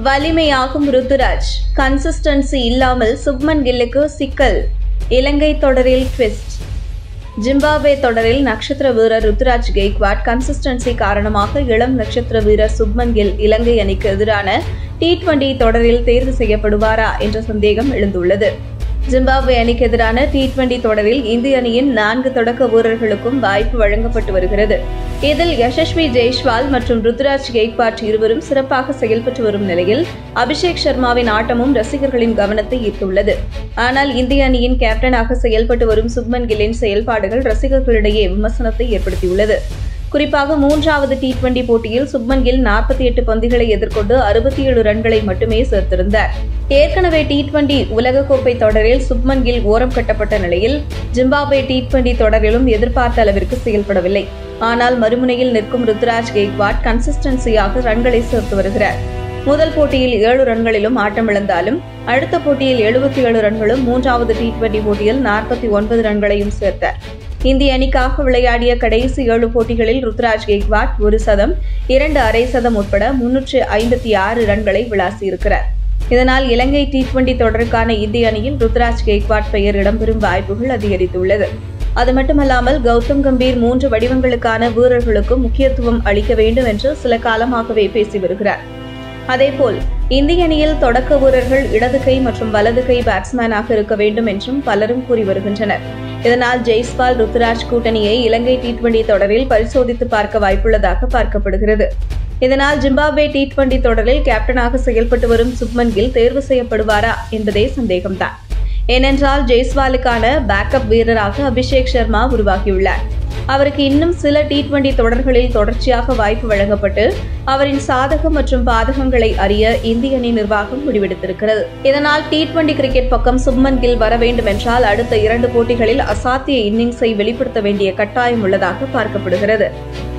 வலிமையாகும் Ruturaj consistency இல்லாமல் சுப்மன் கில்லுக்கு சிக்கல் இலங்கை தொடரில் ட்விஸ்ட் ஜிம்பாப்வே தொடரில் நட்சத்திர வீரர் ருத்துராஜ் கெய்க்வாட் கன்சிஸ்டன்சி காரணமாக இளம் நட்சத்திர வீரர் சுப்மன் கில் இலங்கை அணிக்கு எதிரான டி டுவெண்டி தொடரில் தேர்வு செய்யப்படுவாரா என்ற சந்தேகம் எழுந்துள்ளது ஜிம்பாப்வே அணிக்கு எதிரான டி டுவெண்டி தொடரில் இந்திய அணியின் நான்கு தொடக்க வீரர்களுக்கும் வாய்ப்பு வழங்கப்பட்டு வருகிறது இதில் யசஸ்வி ஜெய்ஷ்வால் மற்றும் ருத்ராஜ் கெய்க்வாட் இருவரும் சிறப்பாக செயல்பட்டு வரும் நிலையில் அபிஷேக் சர்மாவின் ஆட்டமும் ரசிகர்களின் கவனத்தை ஈர்த்துள்ளது ஆனால் இந்திய அணியின் கேப்டனாக செயல்பட்டு வரும் சுப்மன் கில்லின் செயல்பாடுகள் ரசிகர்களிடையே விமர்சனத்தை ஏற்படுத்தியுள்ளது குறிப்பாக மூன்றாவது டி டுவெண்டி போட்டியில் சுப்மன் கில் நாற்பத்தி எட்டு பந்துகளை எதிர்கொண்டு அறுபத்தி ஏழு ரன்களை மட்டுமே சேர்த்திருந்தார் ஏற்கனவே டி டுவெண்டி உலகக்கோப்பை தொடரில் சுப்மன் கில் ஓரம் கட்டப்பட்ட நிலையில் ஜிம்பாப்வே டி டுவெண்டி தொடரிலும் எதிர்பார்த்த அளவிற்கு செயல்படவில்லை ஆனால் மறுமுனையில் நிற்கும் ருத்ராஜ் கெய்க்வாட் கன்சிஸ்டன்சியாக ரன்களை சேர்த்து வருகிறார் முதல் போட்டியில் ஏழு ரன்களிலும் ஆட்டமிழந்தாலும் அடுத்த போட்டியில் எழுபத்தி ஏழு ரன்களும் மூன்றாவது டி டுவெண்டி போட்டியில் நாற்பத்தி ஒன்பது ரன்களையும் சேர்த்தார் இந்திய அணிக்காக விளையாடிய கடைசி ஏழு போட்டிகளில் ருத்ராஜ் கெய்க்வாட் ஒரு சதம் இரண்டு அரை சதம் உட்பட முன்னூற்று ஐம்பத்தி ஆறு ரன்களை விளாசியிருக்கிறார் இதனால் இலங்கை டி டுவெண்டி தொடருக்கான இந்திய அணியில் ருத்ராஜ் கெய்க்வாட் பெயர் இடம்பெறும் வாய்ப்புகள் அதிகரித்துள்ளது அது மட்டுமல்லாமல் கௌதம் கம்பீர் மூன்று வடிவங்களுக்கான வீரர்களுக்கும் முக்கியத்துவம் அளிக்க வேண்டும் என்று சில காலமாகவே பேசி வருகிறார் அதேபோல் இந்திய அணியில் தொடக்க வீரர்கள் இடது கை மற்றும் வலது கை பேட்ஸ்மேனாக இருக்க வேண்டும் என்றும் பலரும் கூறி வருகின்றனர் இதனால் ஜெய்ஸ்வால் ருத்துராஜ் கூட்டணியை இலங்கை டி டுவெண்டி தொடரில் பரிசோதித்து பார்க்க வாய்ப்புள்ளதாக பார்க்கப்படுகிறது இதனால் ஜிம்பாப்வே டி டுவெண்டி தொடரில் கேப்டனாக செயல்பட்டு வரும் சுப்மன் கில் தேர்வு செய்யப்படுவாரா என்பதே சந்தேகம்தான் ஏனென்றால் ஜெய்ஸ்வாலுக்கான பேக்கப் வீரராக அபிஷேக் சர்மா உருவாகியுள்ளார் அவருக்கு இன்னும் சில டி டுவெண்டி தொடர்களில் தொடர்ச்சியாக வாய்ப்பு வழங்கப்பட்டு அவரின் சாதகம் மற்றும் பாதகங்களை அறிய இந்திய அணி நிர்வாகம் முடிவெடுத்திருக்கிறது இதனால் டி டுவெண்டி கிரிக்கெட் பக்கம் சுப்மன் கில் வர வேண்டும் என்றால் அடுத்த இரண்டு போட்டிகளில் அசாத்திய இன்னிங்ஸை வெளிப்படுத்த வேண்டிய கட்டாயம் உள்ளதாக பார்க்கப்படுகிறது